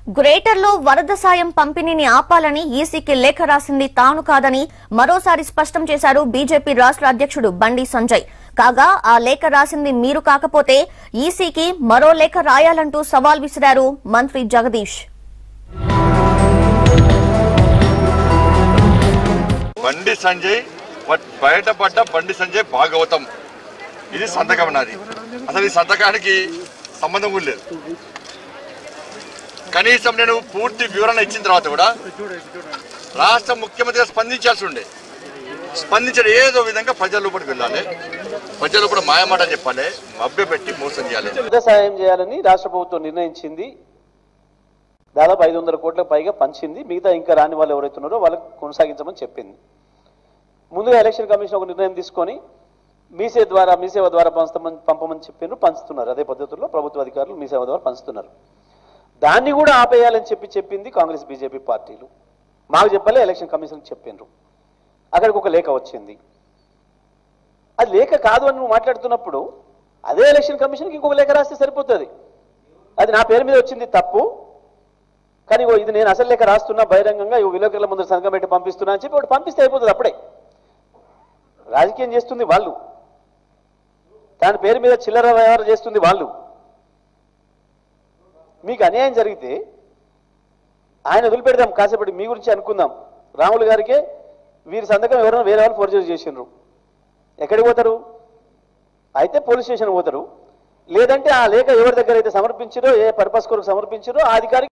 గ్రేటర్లో వరద సాయం పంపిణీని ఆపాలని ఈసీకి లేఖ రాసింది తాను కాదని మరోసారి స్పష్టం చేశారు బీజేపీ రాష్ట్ర అధ్యక్షుడు బండి సంజయ్ కాగా ఆ లేఖ రాసింది మీరు కాకపోతే ఈసీకి మరో లేఖ రాయాలంటూ సవాల్ విసిరారు మంత్రి జగదీష్ బండి సంజయ్ బట్ బయటపడ్డ బండి సంజయ్ భాగవతం ఇది సంతకం నాది అసలు ఈ సంతకానికి సంబంధం కూడా లేదు కనీసం నేను పూర్తి వివరణ ఇచ్చిన తర్వాత కూడా రాష్ట్ర ముఖ్యమంత్రిగా స్పందించాల్సి ఉండే స్పందించిన ఏదో విధంగా ప్రజల లోపలికి వెళ్ళాలి ప్రజలు కూడా మాయమాట చెప్పాలి మభ్యపెట్టి మోసం చేయాలి యుద్ధ సాయం చేయాలని రాష్ట్ర ప్రభుత్వం నిర్ణయించింది దాదాపు ఐదు వందల కోట్ల పైగా పంచింది మిగతా ఇంకా రాని వాళ్ళు ఎవరైతే ఉన్నారో వాళ్ళకి కొనసాగించమని చెప్పింది ముందుగా ఎలక్షన్ కమిషన్ ఒక నిర్ణయం తీసుకొని మీసే ద్వారా మీసేవ ద్వారా పంచమని పంపమని చెప్పారు పంచుతున్నారు అదే పద్ధతుల్లో ప్రభుత్వ అధికారులు మీసేవ ద్వారా పంచుతున్నారు దాన్ని కూడా ఆపేయాలని చెప్పి చెప్పింది కాంగ్రెస్ బీజేపీ పార్టీలు మాకు చెప్పలే ఎలక్షన్ కమిషన్కి చెప్పిండ్రు అక్కడికి ఒక లేఖ వచ్చింది అది లేఖ కాదు అని నువ్వు మాట్లాడుతున్నప్పుడు అదే ఎలక్షన్ కమిషన్కి ఇంకొక లేఖ రాస్తే సరిపోతుంది అది నా పేరు మీద వచ్చింది తప్పు కానీ ఇగో ఇది నేను అసలు లేఖ రాస్తున్నా బహిరంగంగా ఇగో విలేకరుల ముందు సంఘం పెట్టి పంపిస్తున్నా అని చెప్పి ఒకటి పంపిస్తే అయిపోతుంది అప్పుడే రాజకీయం చేస్తుంది వాళ్ళు దాని పేరు మీద చిల్లర వ్యవహారం చేస్తుంది వాళ్ళు మీకు అన్యాయం జరిగితే ఆయన వదిలిపెడదాం కాసేపటి మీ గురించి అనుకుందాం రాములు గారికే వీరి సంతకం ఎవరైనా వేరే వాళ్ళు ఫోర్జరీ చేసిండ్రు ఎక్కడికి పోతారు అయితే పోలీస్ స్టేషన్ పోతారు లేదంటే ఆ లేఖ ఎవరి దగ్గర అయితే సమర్పించారో ఏ పర్పస్ కొరకు సమర్పించారో ఆ అధికారికి